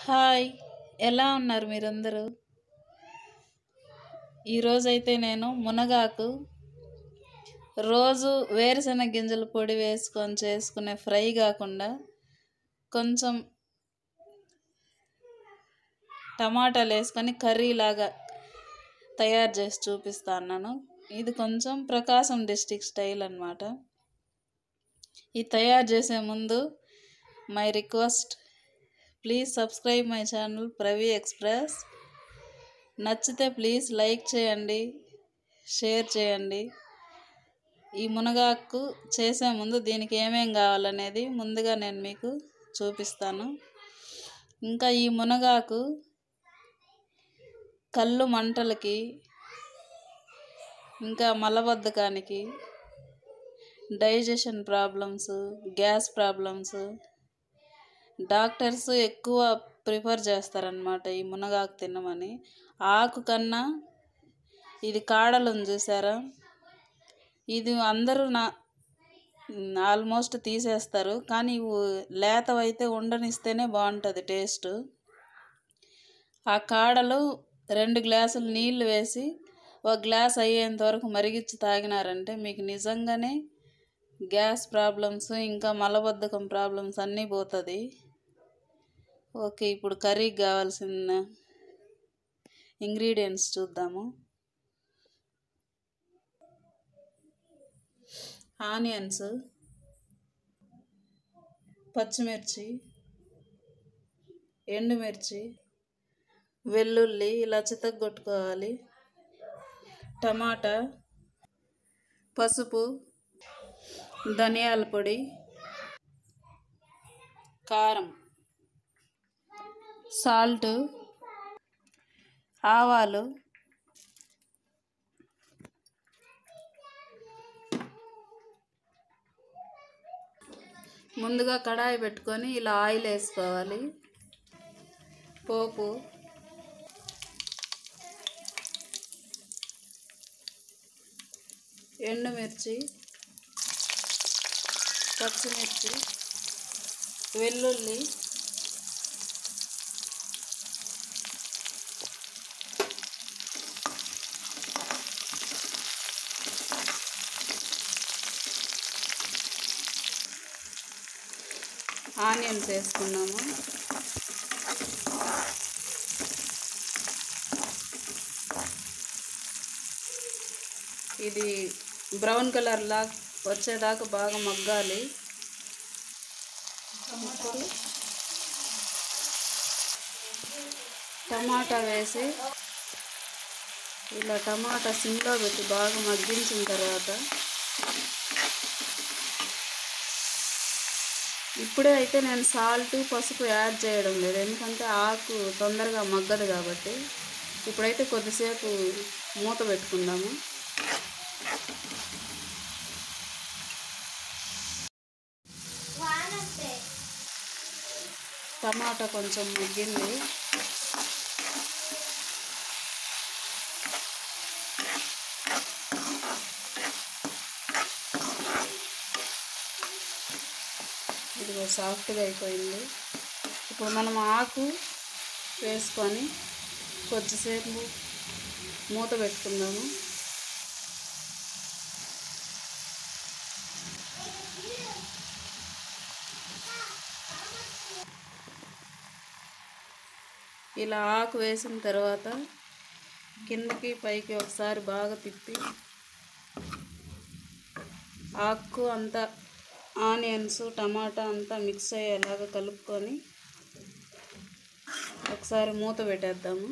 hi ఎలా ఉన్నారు మీరందరూ ఈరోజైతే నేను మునగాకు రోజు వేరుశనగ గింజల పొడి వేసుకొని చేసుకునే ఫ్రై కాకుండా కొంచెం టమాటాలు వేసుకొని కర్రీ లాగా తయారు చేసి చూపిస్తాను ఇది కొంచెం ప్రకాశం డిస్టిక్ స్టైల్ అన్నమాట ఇది తయారు చేసే ముందు my request please subscribe my channel ప్రవీ ఎక్స్ప్రెస్ నచ్చితే ప్లీజ్ లైక్ చేయండి షేర్ చేయండి ఈ మునగాకు చేసే ముందు దీనికి ఏమేం కావాలనేది ముందుగా నేను మీకు చూపిస్తాను ఇంకా ఈ మునగాకు కళ్ళు మంటలకి ఇంకా మలబద్ధకానికి digestion problems gas problems doctors ఎక్కువ ప్రిఫర్ చేస్తారనమాట ఈ మునగాకు తినమని ఆకు కన్నా ఇది కాడలు ఉంది చూసారా ఇది అందరూ నా ఆల్మోస్ట్ తీసేస్తారు కానీ ఇవి లేతవైతే ఉండనిస్తేనే బాగుంటుంది టేస్ట్ ఆ కాడలు రెండు గ్లాసులు నీళ్లు వేసి ఒక గ్లాస్ అయ్యేంత వరకు మరిగించి తాగినారంటే మీకు నిజంగానే గ్యాస్ ప్రాబ్లమ్స్ ఇంకా మలబద్ధకం ప్రాబ్లమ్స్ అన్నీ పోతుంది ఓకే ఇప్పుడు కర్రీకి కావాల్సిన ఇంగ్రీడియంట్స్ చూద్దాము ఆనియన్స్ పచ్చిమిర్చి ఎండుమిర్చి వెల్లుల్లి ఇలా చితగొట్టుకోవాలి టమాటా పసుపు ధనియాల పొడి కారం సాల్ట్ ఆవాలు ముందుగా కడాయి పెట్టుకొని ఇలా ఆయిల్ వేసుకోవాలి పోపు ఎండుమిర్చి పచ్చిమిర్చి వెల్లుల్లి ఆనియన్స్ వేసుకున్నాము ఇది బ్రౌన్ కలర్ లా వచ్చేదాకా బాగా మగ్గాలి ఇప్పుడు టమాటా వేసి ఇలా టమాటా సిమ్లో పెట్టి బాగా మగ్గించిన తర్వాత ఇప్పుడే అయితే నేను సాల్ట్ పసుపు యాడ్ చేయడం లేదు ఎందుకంటే ఆకు తొందరగా మగ్గదు కాబట్టి ఇప్పుడైతే కొద్దిసేపు మూత పెట్టుకుందాము టమాటా కొంచెం మగ్గింది ఇదిగో సాఫ్ట్గా అయిపోయింది ఇప్పుడు మనం ఆకు వేసుకొని కొద్దిసేపు మూత పెట్టుకుందాము ఇలా ఆకు వేసిన తర్వాత కిందకి పైకి ఒకసారి బాగా తిప్పి ఆకు అంతా ఆనియన్స్ టమాటా అంతా మిక్స్ అయ్యేలాగా కలుపుకొని ఒకసారి మూత పెట్టేద్దాము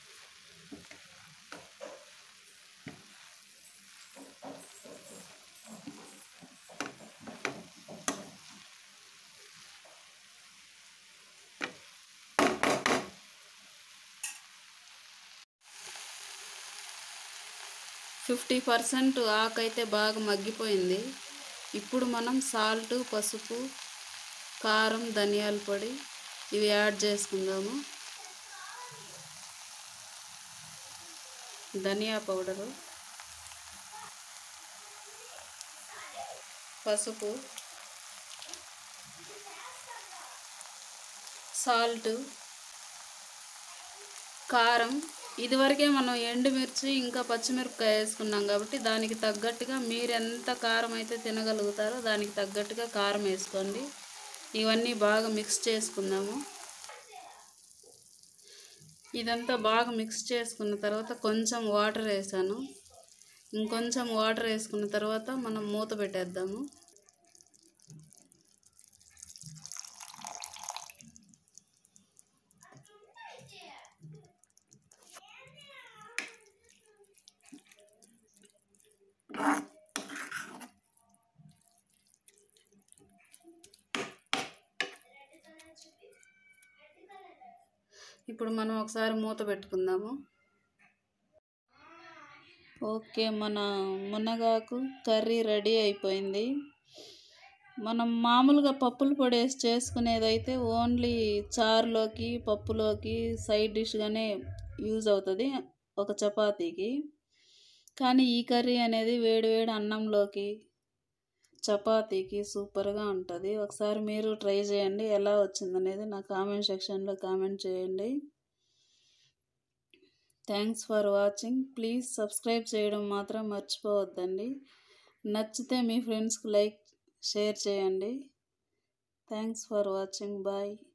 ఫిఫ్టీ పర్సెంట్ ఆకైతే బాగా మగ్గిపోయింది ఇప్పుడు మనం సాల్ట్ పసుపు కారం ధనియాల పొడి ఇవి యాడ్ చేసుకుందాము ధనియా పౌడరు పసుపు సాల్ట్ కారం ఇదివరకే మనం ఎండుమిర్చి ఇంకా పచ్చిమిరపకాయ వేసుకున్నాం కాబట్టి దానికి తగ్గట్టుగా మీరు ఎంత కారం అయితే తినగలుగుతారో దానికి తగ్గట్టుగా కారం వేసుకోండి ఇవన్నీ బాగా మిక్స్ చేసుకుందాము ఇదంతా బాగా మిక్స్ చేసుకున్న తర్వాత కొంచెం వాటర్ వేసాను ఇంకొంచెం వాటర్ వేసుకున్న తర్వాత మనం మూత పెట్టేద్దాము ఇప్పుడు మనం ఒకసారి మూత పెట్టుకుందాము ఓకే మన మునగాకు కర్రీ రెడీ అయిపోయింది మనం మామూలుగా పప్పుల పొడి వేసి చేసుకునేదైతే ఓన్లీ చారులోకి పప్పులోకి సైడ్ డిష్గానే యూజ్ అవుతుంది ఒక చపాతీకి కానీ ఈ కర్రీ అనేది వేడివేడి అన్నంలోకి చపాతీకి సూపర్గా ఉంటుంది ఒకసారి మీరు ట్రై చేయండి ఎలా వచ్చిందనేది నా కామెంట్ సెక్షన్లో కామెంట్ చేయండి thanks for watching please subscribe చేయడం మాత్రం మర్చిపోవద్దండి నచ్చితే మీ ఫ్రెండ్స్కి లైక్ షేర్ చేయండి థ్యాంక్స్ ఫర్ వాచింగ్ బాయ్